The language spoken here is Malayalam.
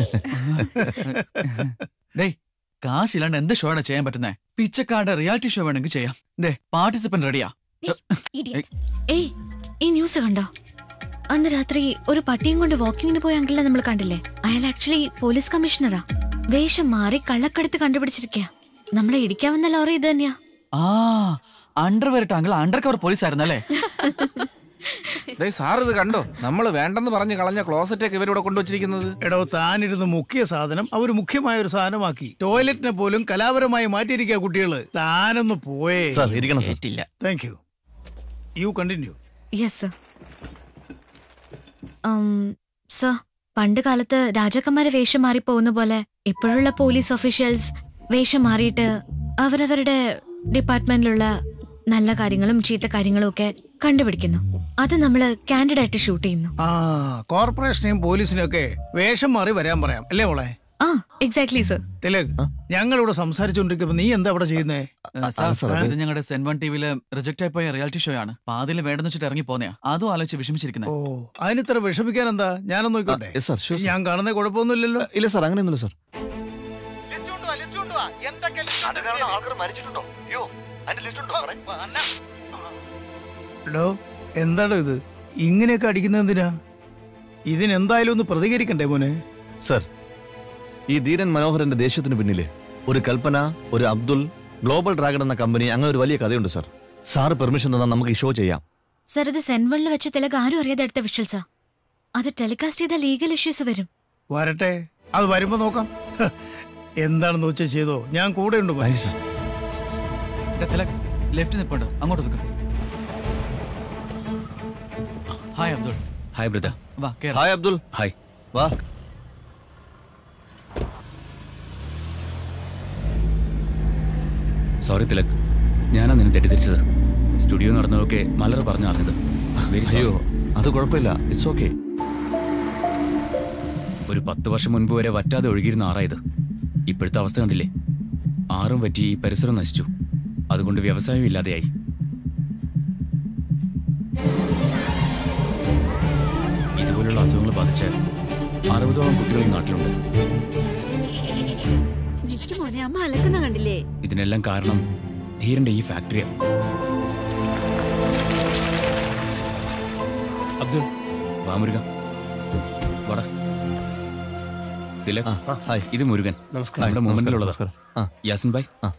ഡേയ് കാശില്ലാണ്ട് എന്ത് ഷോ ആണ് ചെയ്യാൻ പറ്റുന്നേ പിച്ചക്കാരുടെ റിയാലിറ്റി ഷോ വേണമെങ്കിൽ ചെയ്യാം ദേ പാർട്ടിസിപ്പന്റ് റെഡിയാ ഏയ് ഈ ന്യൂസ് കണ്ടോ അന്ന് രാത്രി ഒരു പട്ടിയും കൊണ്ട് വാക്കിങ്ങിന് പോയ അങ്കിളിനെ നമ്മൾ കണ്ടില്ലേ അയാൾ ആക്ച്വലി പോലീസ് കമ്മീഷണറാ വേഷം മാറി കള്ളക്കടത്ത് കണ്ടുപിടിച്ചിരിക്കുക നമ്മളെ ഇടിക്കാൻ വന്ന ലോറി ഇത് തന്നെയാ ആ അണ്ടർവെയർ ടാങ്കിൾ അണ്ടർ കവർ പോലീസ് ആയിരുന്നല്ലേ ദേ സാർ ഇത് കണ്ടോ നമ്മൾ വേണ്ടെന്ന് പറഞ്ഞ് കളഞ്ഞ ക്ലോസറ്റൊക്കെ ഇവരിവിടെ കൊണ്ടുവച്ചിരിക്കുന്നത് എടോ താനിരുന്ന് മുഖ്യ സാധനം അവർ മുഖ്യമായ ഒരു സാധനമാക്കി ടോയ്ലറ്റിനെ പോലും കലാപരമായി മാറ്റിയിരിക്കുക കുട്ടികള് താനൊന്ന് പോയേ സാർ ഇരിക്കണം സാർ ഇല്ല thank you you continue yes sir sir പണ്ട് കാലത്ത് രാജാക്കന്മാരെ വേഷം മാറി പോകുന്ന പോലെ ഇപ്പോഴുള്ള പോലീസ് ഒഫീഷ്യൽസ് വേഷം മാറിയിട്ട് അവരവരുടെ ഡിപ്പാർട്ട്മെന്റിലുള്ള നല്ല കാര്യങ്ങളും ചീത്ത കാര്യങ്ങളും ഒക്കെ കണ്ടുപിടിക്കുന്നു അത് നമ്മൾ കാൻഡിഡായിട്ട് ഷൂട്ട് ചെയ്യുന്നു ആ കോർപ്പറേഷനെയും പോലീസിനെയും ഒക്കെ വേഷം മാറി വരാൻ പറയാം അല്ലേ മോളെ ആ എക്സാക്ട്ലി സർ തിലക് ഞങ്ങളിവിടെ സംസാരിച്ചുകൊണ്ടിരിക്കുമ്പോ നീ എന്താ അവിടെ ചെയ്യുന്നേ സാർ സാർ, ഇത് ഞങ്ങളുടെ സെൻ വൺ ടിവിയില് റിജക്ട് ആയി പോയ റിയാലിറ്റി ഷോ ആണ് പാതിയിൽ വേണ്ടെന്ന് വെച്ചിട്ട് ഇറങ്ങി പോന്നെയാ അതും ആലോചിച്ച് വിഷമിച്ചിരിക്കുന്നത് ഓ അതിനിത്ര വിഷമിക്കാൻ എന്താ ഞാനൊന്ന് നോക്കട്ടെ yes, sir, sure, sir. ഞാൻ കാണുന്ന കുഴപ്പമൊന്നുമില്ലല്ലോ ഇല്ല സാർ അങ്ങനെയൊന്നുമില്ല സാർ എടോ എന്താടോ ഇത് ഇങ്ങനെയൊക്കെ അടിക്കുന്നത് എന്തിനാ ഇതിനെന്തായാലും ഒന്ന് പ്രതികരിക്കണ്ടേ മോനെ സർ ഈ ധീരൻ മനോഹരന്റെ ദേഷ്യത്തിന് പിന്നില് ഒരു കൽപ്പന ഒരു അബ്ദുൾ ഗ്ലോബൽ ഡ്രാഗൺ എന്ന കമ്പനി അങ്ങനെ ഒരു വലിയ കഥയുണ്ട് സർ സാറ് പെർമിഷൻ തന്നാൽ നമുക്ക് ഈ ഷോ ചെയ്യാം സർ ഇത് സെൻവണിൽ വെച്ച് തിലക് ആരും അറിയാതെ എടുത്ത വിഷ്വൽസാ അത് ടെലികാസ്റ്റ് ചെയ്ത ലീഗൽ ഇഷ്യൂസ് വരും വരട്ടെ അത് വരുമ്പോ നോക്കാം ഹ, എന്താണെന്ന് വെച്ചാൽ ചെയ്തോ ഞാൻ കൂടെ ഉണ്ട് മോനെ. സർ തിലക് ലെഫ്റ്റ് നിപ്പുണ്ട് അങ്ങോട്ട് നിൽക്കാം ഹായ് അബ്ദുൾ ഹായ് ബ്രദർ വാ കേറ്. ഹായ് അബ്ദുൾ ഹായ് വാ സോറി തിലക് ഞാനാ നിന്നെ തെറ്റിദ്ധരിച്ചത് സ്റ്റുഡിയോ നടന്നതൊക്കെ മലർ പറഞ്ഞു അറിഞ്ഞത് വെരി അയ്യോ സോറി അത് കുഴപ്പമില്ല ഇറ്റ്സ് ഓക്കെ ഒരു പത്ത് വർഷം മുൻപ് വരെ വറ്റാതെ ഒഴുകിയിരുന്ന ആറായത് ഇപ്പോഴത്തെ അവസ്ഥ കണ്ടില്ലേ ആറും വറ്റി ഈ പരിസരം നശിച്ചു അതുകൊണ്ട് വ്യവസായം ഇല്ലാതെയായി ഇതുപോലുള്ള അസുഖങ്ങൾ ബാധിച്ച് അറുപതോളം കുട്ടികൾ ഈ നാട്ടിലുണ്ട് നിക്ക് മോനെ അമ്മ അലക്കുന്ന കണ്ടില്ലേ ഇതിനെല്ലാം കാരണം ധീരന്റെ ഈ ഫാക്ടറിയാണ് അബ്ദുൾ വാ മുരുക വാടാ തിലക് ആ ഹായ് ഇത് മുരുകൻ നമ്മുടെ മൂമെന്റിലുള്ളതാ നമസ്കാരം ആ യാസിൻ ഭായ് ആ.